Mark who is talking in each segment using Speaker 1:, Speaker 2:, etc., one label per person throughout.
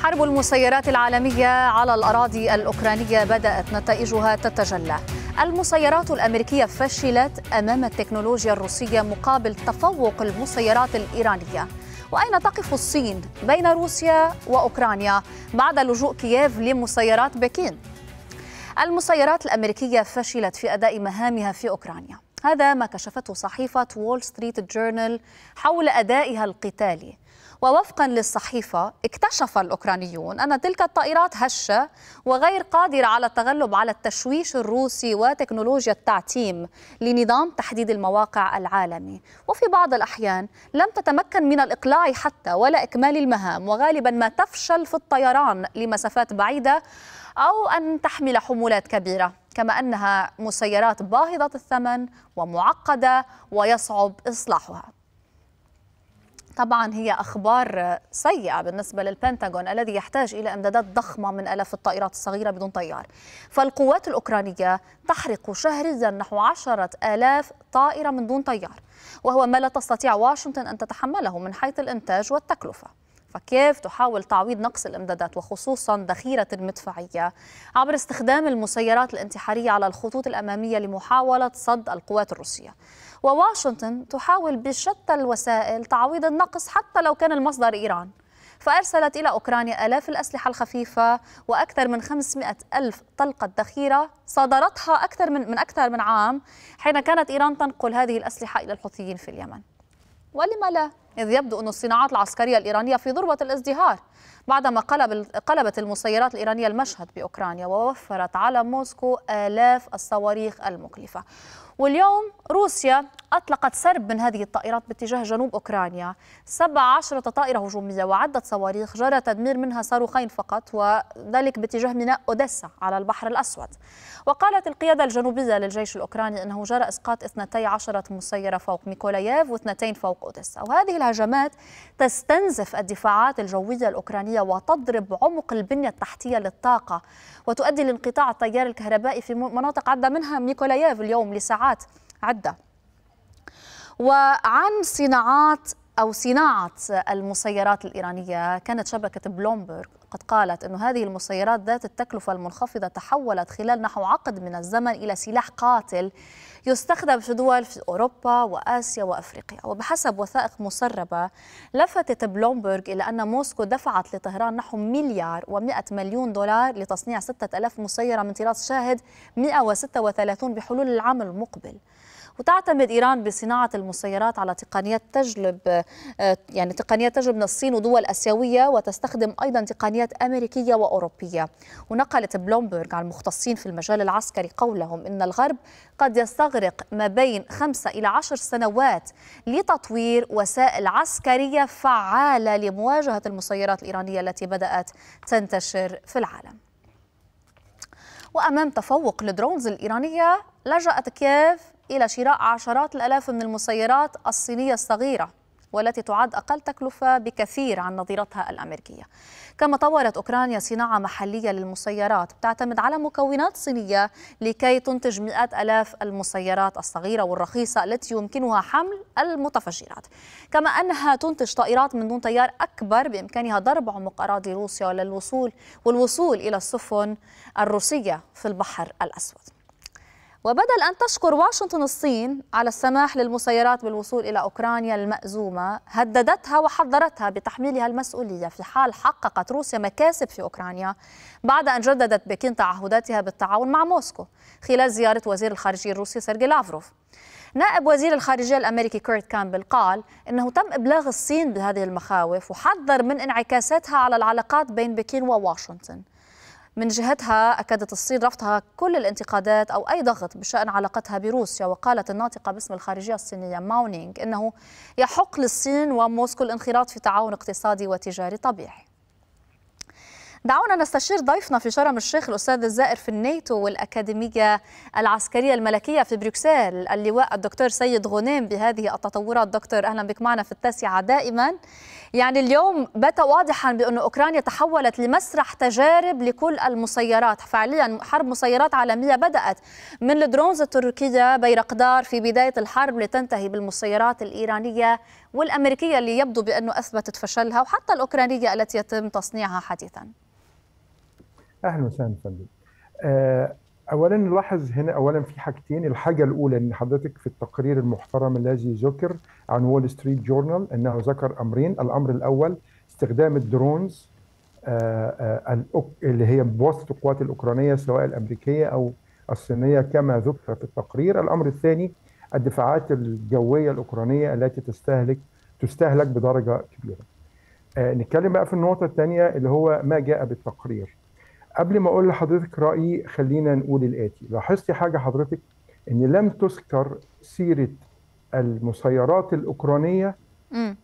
Speaker 1: حرب المسيرات العالمية على الأراضي الأوكرانية بدأت نتائجها تتجلى المسيرات الأمريكية فشلت أمام التكنولوجيا الروسية مقابل تفوق المسيرات الإيرانية وأين تقف الصين بين روسيا وأوكرانيا بعد لجوء كييف لمسيرات بكين المسيرات الأمريكية فشلت في أداء مهامها في أوكرانيا هذا ما كشفته صحيفة وول ستريت جورنال حول أدائها القتالي ووفقا للصحيفة اكتشف الأوكرانيون أن تلك الطائرات هشة وغير قادرة على التغلب على التشويش الروسي وتكنولوجيا التعتيم لنظام تحديد المواقع العالمي وفي بعض الأحيان لم تتمكن من الإقلاع حتى ولا إكمال المهام وغالبا ما تفشل في الطيران لمسافات بعيدة أو أن تحمل حمولات كبيرة كما أنها مسيرات باهظة الثمن ومعقدة ويصعب إصلاحها طبعا هي اخبار سيئه بالنسبه للبنتاغون الذي يحتاج الى امدادات ضخمه من الاف الطائرات الصغيره بدون طيار فالقوات الاوكرانيه تحرق شهريا نحو عشرة آلاف طائره من دون طيار وهو ما لا تستطيع واشنطن ان تتحمله من حيث الانتاج والتكلفه فكيف تحاول تعويض نقص الامدادات وخصوصا ذخيره المدفعيه عبر استخدام المسيرات الانتحاريه على الخطوط الاماميه لمحاوله صد القوات الروسيه وواشنطن تحاول بشتى الوسائل تعويض النقص حتى لو كان المصدر إيران فأرسلت إلى أوكرانيا آلاف الأسلحة الخفيفة وأكثر من 500 ألف طلقة ذخيرة صادرتها أكثر من, من أكثر من عام حين كانت إيران تنقل هذه الأسلحة إلى الحوثيين في اليمن ولم لا إذ يبدو أن الصناعات العسكرية الإيرانية في ذروة الازدهار بعدما قلب قلبت المسيرات الإيرانية المشهد بأوكرانيا ووفرت على موسكو آلاف الصواريخ المكلفة واليوم روسيا أطلقت سرب من هذه الطائرات باتجاه جنوب أوكرانيا 17 طائرة هجومية وعدة صواريخ جرى تدمير منها صاروخين فقط وذلك باتجاه ميناء أوديسا على البحر الأسود وقالت القيادة الجنوبية للجيش الأوكراني أنه جرى إسقاط 12 مسيرة فوق ميكولاييف واثنتين فوق أوديسا وهذه الهجمات تستنزف الدفاعات الجوية الأوكرانية وتضرب عمق البنية التحتية للطاقة وتؤدي لانقطاع التيار الكهربائي في مناطق عدة منها ميكولاييف اليوم لساعات عدة وعن صناعات أو صناعة المسيرات الإيرانية كانت شبكة بلومبرغ قد قالت أن هذه المسيرات ذات التكلفة المنخفضة تحولت خلال نحو عقد من الزمن إلى سلاح قاتل يستخدم في دول في أوروبا وآسيا وأفريقيا وبحسب وثائق مسربة لفتت بلومبرغ إلى أن موسكو دفعت لطهران نحو مليار و100 مليون دولار لتصنيع 6000 مسيرة من طراز شاهد 136 بحلول العام المقبل وتعتمد ايران بصناعه المسيرات على تقنيات تجلب آه، يعني تقنيات تجلب من الصين ودول اسيويه وتستخدم ايضا تقنيات امريكيه واوروبيه ونقلت بلومبرغ عن المختصين في المجال العسكري قولهم ان الغرب قد يستغرق ما بين خمسة إلى عشر سنوات لتطوير وسائل عسكرية فعالة لمواجهة المسيرات الإيرانية التي بدأت تنتشر في العالم وأمام تفوق الدرونز الإيرانية لجأت كييف إلى شراء عشرات الآلاف من المسيرات الصينية الصغيرة والتي تعد أقل تكلفة بكثير عن نظيرتها الأمريكية كما طورت أوكرانيا صناعة محلية للمسيرات تعتمد على مكونات صينية لكي تنتج مئات ألاف المسيرات الصغيرة والرخيصة التي يمكنها حمل المتفجرات كما أنها تنتج طائرات من دون طيار أكبر بإمكانها ضرب عمق أراضي روسيا للوصول والوصول إلى السفن الروسية في البحر الأسود وبدل أن تشكر واشنطن الصين على السماح للمسيرات بالوصول إلى أوكرانيا المأزومة هددتها وحذرتها بتحميلها المسؤولية في حال حققت روسيا مكاسب في أوكرانيا بعد أن جددت بكين تعهداتها بالتعاون مع موسكو خلال زيارة وزير الخارجية الروسي سيرجي لافروف نائب وزير الخارجية الأمريكي كورت كامبل قال إنه تم إبلاغ الصين بهذه المخاوف وحذر من انعكاساتها على العلاقات بين بكين وواشنطن من جهتها أكدت الصين رفضها كل الانتقادات أو أي ضغط بشأن علاقتها بروسيا وقالت الناطقة باسم الخارجية الصينية ماونينغ إنه يحق للصين وموسكو الانخراط في تعاون اقتصادي وتجاري طبيعي دعونا نستشير ضيفنا في شرم الشيخ الأستاذ الزائر في الناتو والأكاديمية العسكرية الملكية في بروكسل اللواء الدكتور سيد غنيم بهذه التطورات دكتور أهلا بك معنا في التاسعة دائما يعني اليوم بات واضحا بأن أوكرانيا تحولت لمسرح تجارب لكل المسيرات فعليا حرب مسيرات عالمية بدأت من الدرونز التركية بيرقدار في بداية الحرب لتنتهي بالمسيرات الإيرانية والامريكيه اللي يبدو بانه اثبتت فشلها وحتى الاوكرانيه التي يتم تصنيعها حديثا
Speaker 2: اهلا وسهلا فندم آه، اولا نلاحظ هنا اولا في حاجتين الحاجه الاولى ان حضرتك في التقرير المحترم الذي ذكر عن وول ستريت جورنال انه ذكر امرين الامر الاول استخدام الدرونز آه، آه، اللي هي بواسطه القوات الاوكرانيه سواء الامريكيه او الصينيه كما ذكر في التقرير الامر الثاني الدفاعات الجويه الاوكرانيه التي تستهلك تستهلك بدرجه كبيره نتكلم بقى في النقطه الثانيه اللي هو ما جاء بالتقرير قبل ما اقول لحضرتك رايي خلينا نقول الاتي لاحظتي حاجه حضرتك ان لم تذكر سيره المسيرات الاوكرانيه
Speaker 1: امم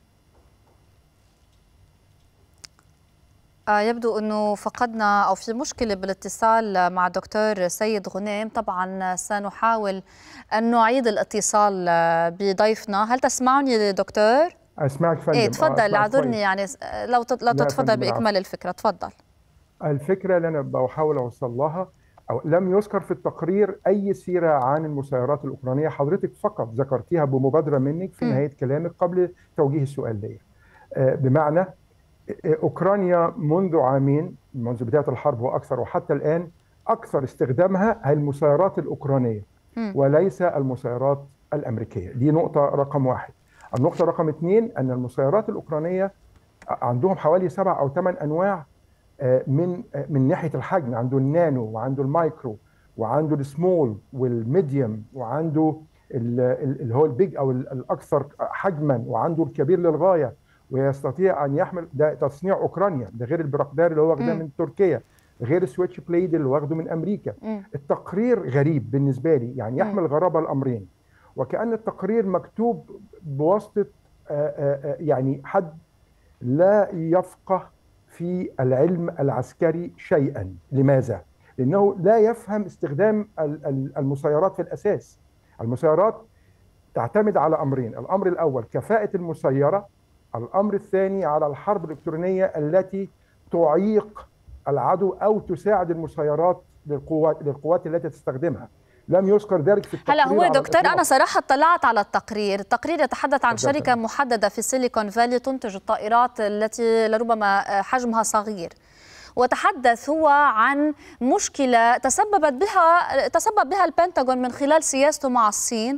Speaker 1: آه يبدو انه فقدنا او في مشكله بالاتصال مع دكتور سيد غنيم طبعا سنحاول ان نعيد الاتصال بضيفنا هل تسمعني دكتور
Speaker 2: اسمعك فندم
Speaker 1: ايه تفضل اعذرني يعني لو لو تتفضل باكمال الفكره تفضل
Speaker 2: الفكره اللي انا بحاول اوصل لها أو لم يذكر في التقرير اي سيره عن المسيرات الاوكرانيه حضرتك فقط ذكرتيها بمبادره منك في نهايه كلامك قبل توجيه السؤال لي بمعنى اوكرانيا منذ عامين منذ بدايه الحرب واكثر وحتى الان اكثر استخدامها المسيرات الاوكرانيه وليس المسيرات الامريكيه دي نقطه رقم واحد النقطه رقم اثنين ان المسيرات الاوكرانيه عندهم حوالي سبع او ثمان انواع من من ناحيه الحجم عنده النانو وعنده المايكرو وعنده السمول والميديوم وعنده اللي هو البيج او الاكثر حجما وعنده الكبير للغايه ويستطيع ان يحمل ده تصنيع اوكرانيا ده غير البراقدار اللي هو واخده من تركيا غير السويتش بليد اللي واخده من امريكا
Speaker 1: م.
Speaker 2: التقرير غريب بالنسبه لي يعني يحمل غرابه الامرين وكان التقرير مكتوب بواسطه يعني حد لا يفقه في العلم العسكري شيئا لماذا لانه لا يفهم استخدام المسيرات في الاساس المسيرات تعتمد على امرين الامر الاول كفاءه المسيره الامر الثاني على الحرب الالكترونيه التي تعيق العدو او تساعد المسيرات للقوات للقوات التي تستخدمها لم يذكر ذلك في التقرير
Speaker 1: هلا هو دكتور انا صراحه اطلعت على التقرير التقرير يتحدث عن شركه محدده في سيليكون فالي تنتج الطائرات التي لربما حجمها صغير وتحدث هو عن مشكله تسببت بها تسبب بها البنتاغون من خلال سياسته مع الصين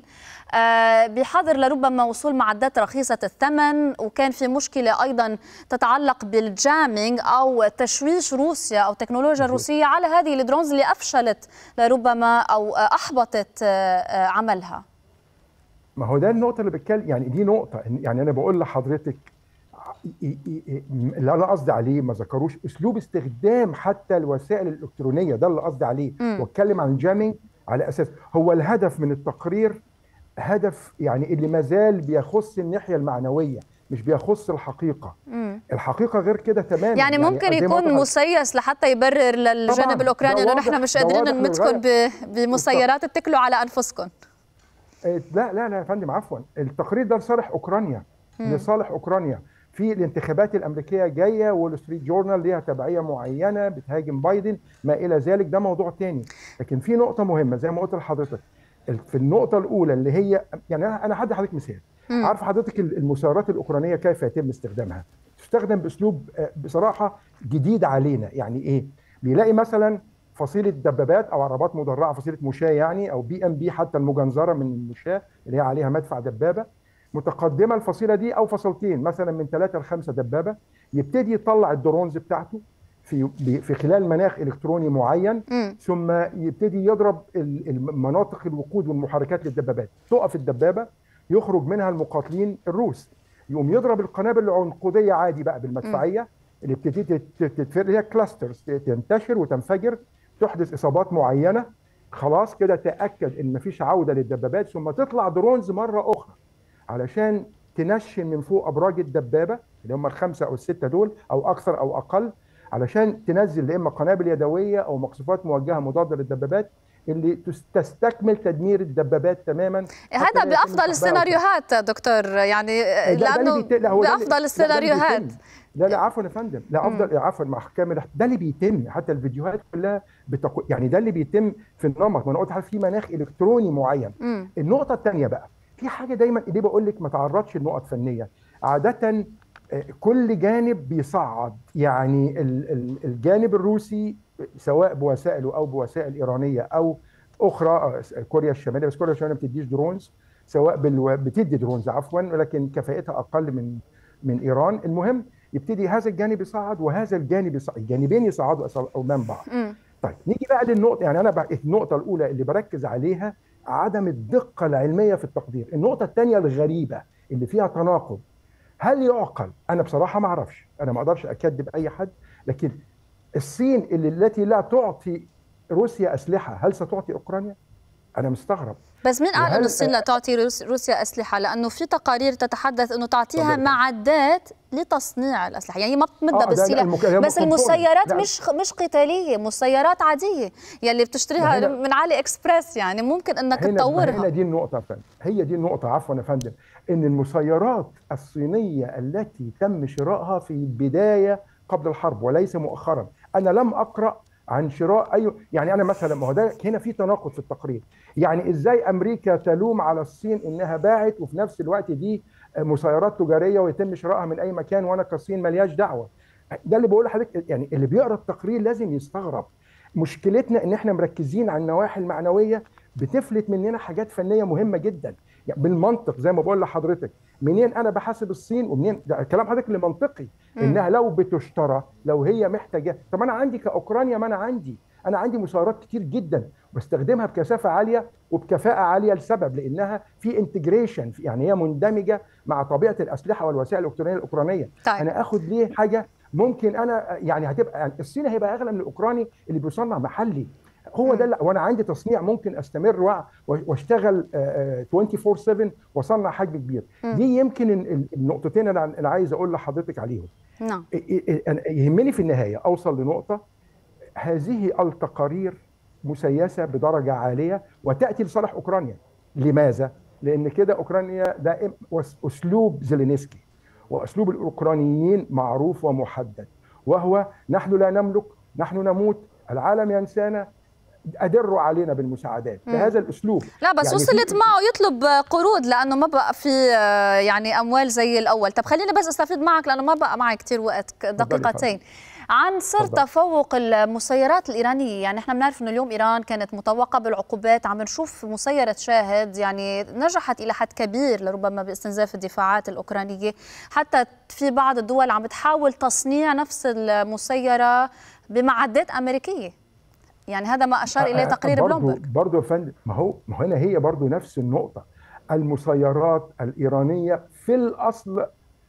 Speaker 1: بحظر لربما وصول معدات رخيصة الثمن وكان في مشكلة أيضا تتعلق بالجامينج أو تشويش روسيا أو التكنولوجيا الروسية على هذه الدرونز اللي أفشلت لربما أو أحبطت عملها
Speaker 2: ما هو ده النقطة اللي بتكلم يعني دي نقطة يعني أنا بقول لحضرتك اللي انا قصدي عليه ما ذكروش اسلوب استخدام حتى الوسائل الالكترونيه ده اللي قصدي عليه واتكلم عن الجامينج على اساس هو الهدف من التقرير هدف يعني اللي ما زال بيخص الناحيه المعنويه مش بيخص الحقيقه
Speaker 1: مم.
Speaker 2: الحقيقه غير كده تماما
Speaker 1: يعني ممكن يعني يكون مسيس لحتى يبرر للجانب الاوكراني انه نحن مش قادرين نمدكم بمسيرات اتكلوا على انفسكم
Speaker 2: لا لا لا يا فندم عفوا التقرير ده لصالح اوكرانيا مم. لصالح اوكرانيا في الانتخابات الامريكيه جايه وول ستريت جورنال ليها تبعيه معينه بتهاجم بايدن ما الى ذلك ده موضوع تاني لكن في نقطه مهمه زي ما قلت لحضرتك في النقطه الاولى اللي هي يعني انا هدي حضرتك مثال عارف حضرتك المسيرات الاوكرانيه كيف يتم استخدامها تستخدم باسلوب بصراحه جديد علينا يعني ايه بيلاقي مثلا فصيله دبابات او عربات مدرعه فصيله مشاه يعني او بي ام بي حتى المجنزره من المشاه اللي هي عليها مدفع دبابه متقدمه الفصيله دي او فصيلتين مثلا من ثلاثه لخمسه دبابه يبتدي يطلع الدرونز بتاعته في في خلال مناخ الكتروني معين
Speaker 1: م.
Speaker 2: ثم يبتدي يضرب مناطق الوقود والمحركات للدبابات تقف الدبابه يخرج منها المقاتلين الروس يقوم يضرب القنابل العنقوديه عادي بقى بالمدفعيه اللي بتبتدي تتفرق هي كلاسترز تنتشر وتنفجر تحدث اصابات معينه خلاص كده تاكد ان مفيش عوده للدبابات ثم تطلع درونز مره اخرى علشان تنشن من فوق ابراج الدبابه اللي هم الخمسه او السته دول او اكثر او اقل علشان تنزل يا اما قنابل يدويه او مقصفات موجهه مضاده للدبابات اللي تستكمل تدمير الدبابات تماما
Speaker 1: هذا بافضل السيناريوهات دكتور يعني لانه بافضل السيناريوهات
Speaker 2: لا لا عفوا يا فندم لا افضل عفوا مع كامل ده اللي بيتم حتى الفيديوهات كلها بتقو... يعني ده اللي بيتم في النمط ما انا قلت في مناخ الكتروني معين
Speaker 1: م.
Speaker 2: النقطه الثانيه بقى في حاجه دايما ليه بقول لك ما تعرضش لنقط فنيه عاده كل جانب بيصعد يعني الجانب الروسي سواء بوسائله او بوسائل ايرانيه او اخرى كوريا الشماليه بس كوريا الشماليه ما بتديش درونز سواء بالو... بتدي درونز عفوا ولكن كفاءتها اقل من من ايران المهم يبتدي هذا الجانب يصعد وهذا الجانب يصعد الجانبين يصعدوا امام بعض طيب نيجي بقى للنقطه يعني انا بقى النقطه الاولى اللي بركز عليها عدم الدقه العلميه في التقدير النقطه الثانيه الغريبه اللي فيها تناقض هل يعقل انا بصراحه ما اعرفش انا ما اقدرش اكذب اي حد لكن الصين اللي التي لا تعطي روسيا اسلحه هل ستعطي اوكرانيا انا مستغرب
Speaker 1: بس مين قال انه الصين لا تعطي روسيا اسلحه لانه في تقارير تتحدث انه تعطيها معدات لتصنيع الاسلحه يعني ما بتمدها آه بالسلاح بس المسيرات مش مش قتاليه مسيرات عاديه يلي بتشتريها من علي اكسبريس يعني ممكن انك
Speaker 2: هنا
Speaker 1: تطورها
Speaker 2: هنا دي النقطه فندم هي دي النقطه عفوا يا فندم ان المسيرات الصينيه التي تم شرائها في البدايه قبل الحرب وليس مؤخرا انا لم اقرا عن شراء اي يعني انا مثلا ما هو ده هنا في تناقض في التقرير يعني ازاي امريكا تلوم على الصين انها باعت وفي نفس الوقت دي مسيرات تجاريه ويتم شرائها من اي مكان وانا كصين ملياش دعوه ده اللي بقول لحضرتك يعني اللي بيقرا التقرير لازم يستغرب مشكلتنا ان احنا مركزين على النواحي المعنويه بتفلت مننا حاجات فنيه مهمه جدا يعني بالمنطق زي ما بقول لحضرتك منين انا بحاسب الصين ومنين ده كلام حضرتك اللي منطقي انها لو بتشترى لو هي محتاجه طب انا عندي كاوكرانيا ما انا عندي انا عندي مسيرات كتير جدا بستخدمها بكثافه عاليه وبكفاءه عاليه لسبب لانها في انتجريشن يعني هي مندمجه مع طبيعه الاسلحه والوسائل الالكترونيه الاوكرانيه
Speaker 1: طيب.
Speaker 2: انا اخد ليه حاجه ممكن انا يعني هتبقى يعني الصين هيبقى اغلى من الاوكراني اللي بيصنع محلي هو ده وانا عندي تصنيع ممكن استمر واشتغل 24 7 واصنع حجم كبير
Speaker 1: م.
Speaker 2: دي يمكن النقطتين انا انا عايز اقول لحضرتك عليهم
Speaker 1: نعم
Speaker 2: يهمني في النهايه اوصل لنقطه هذه التقارير مسيسه بدرجه عاليه وتاتي لصالح اوكرانيا لماذا لان كده اوكرانيا ده اسلوب زيلينسكي واسلوب الاوكرانيين معروف ومحدد وهو نحن لا نملك نحن نموت العالم ينسانا ادروا علينا بالمساعدات بهذا الاسلوب
Speaker 1: لا بس يعني وصلت معه يطلب قروض لانه ما بقى في يعني اموال زي الاول طب خليني بس استفيد معك لانه ما بقى معي كثير وقت دقيقتين عن سر تفوق المسيرات الايرانيه يعني احنا بنعرف انه اليوم ايران كانت مطوقه بالعقوبات عم نشوف مسيره شاهد يعني نجحت الى حد كبير لربما باستنزاف الدفاعات الاوكرانيه حتى في بعض الدول عم بتحاول تصنيع نفس المسيره بمعدات امريكيه يعني هذا ما اشار اليه تقرير
Speaker 2: برضو
Speaker 1: بلومبرج
Speaker 2: برضه يا فندم ما هو ما هنا هي برضه نفس النقطه المسيرات الايرانيه في الاصل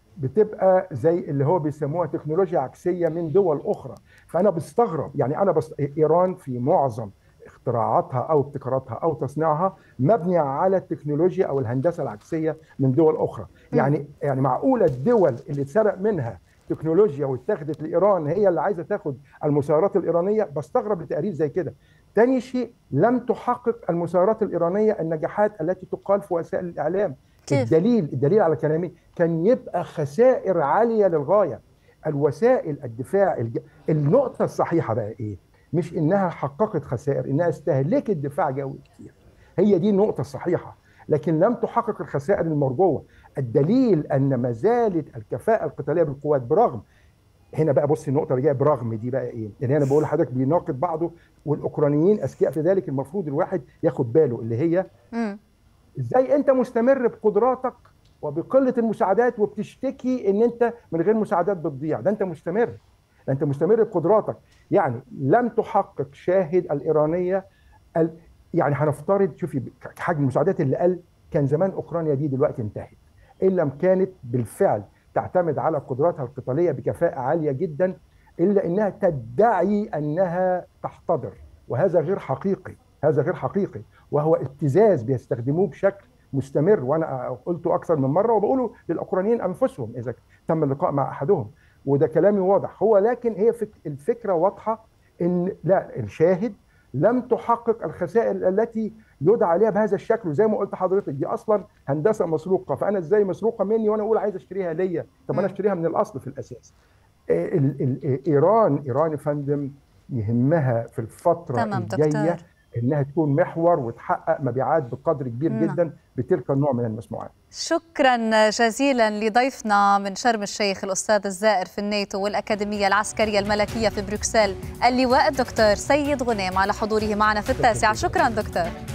Speaker 2: بتبقى زي اللي هو بيسموها تكنولوجيا عكسيه من دول اخرى فانا بستغرب يعني انا بس ايران في معظم اختراعاتها او ابتكاراتها او تصنيعها مبنيه على التكنولوجيا او الهندسه العكسيه من دول اخرى يعني يعني معقوله الدول اللي اتسرق منها تكنولوجيا واتخذت لايران هي اللي عايزه تاخد المسيرات الايرانيه بستغرب لتقارير زي كده. تاني شيء لم تحقق المسيرات الايرانيه النجاحات التي تقال في وسائل الاعلام.
Speaker 1: كيف؟
Speaker 2: الدليل الدليل على كلامي كان يبقى خسائر عاليه للغايه. الوسائل الدفاع الج... النقطه الصحيحه بقى ايه؟ مش انها حققت خسائر انها استهلكت دفاع جوي كتير. هي دي النقطه الصحيحه. لكن لم تحقق الخسائر المرجوه الدليل ان ما زالت الكفاءه القتاليه بالقوات برغم هنا بقى بص النقطه اللي جايه برغم دي بقى ايه يعني انا بقول لحضرتك بيناقض بعضه والاوكرانيين اذكياء في ذلك المفروض الواحد ياخد باله اللي هي
Speaker 1: مم.
Speaker 2: ازاي انت مستمر بقدراتك وبقله المساعدات وبتشتكي ان انت من غير مساعدات بتضيع ده انت مستمر ده انت مستمر بقدراتك يعني لم تحقق شاهد الايرانيه ال... يعني هنفترض شوفي حجم المساعدات اللي قل كان زمان اوكرانيا دي دلوقتي انتهت ان لم كانت بالفعل تعتمد على قدراتها القتاليه بكفاءه عاليه جدا الا انها تدعي انها تحتضر وهذا غير حقيقي هذا غير حقيقي وهو ابتزاز بيستخدموه بشكل مستمر وانا قلته اكثر من مره وبقوله للاوكرانيين انفسهم اذا تم اللقاء مع احدهم وده كلامي واضح هو لكن هي فك الفكره واضحه ان لا الشاهد لم تحقق الخسائر التي يدعى عليها بهذا الشكل وزي ما قلت لحضرتك دي اصلا هندسه مسروقه فانا ازاي مسروقه مني وانا اقول عايز اشتريها ليا طب انا اشتريها من الاصل في الاساس ال ال ايران ايران يا فندم يهمها في الفتره
Speaker 1: تمام
Speaker 2: الجايه
Speaker 1: دكتور.
Speaker 2: انها تكون محور وتحقق مبيعات بقدر كبير
Speaker 1: نعم.
Speaker 2: جدا بتلك النوع من المسموعات
Speaker 1: شكرا جزيلا لضيفنا من شرم الشيخ الاستاذ الزائر في الناتو والاكاديميه العسكريه الملكيه في بروكسل اللواء الدكتور سيد غنيم على حضوره معنا في التاسعه شكرا دكتور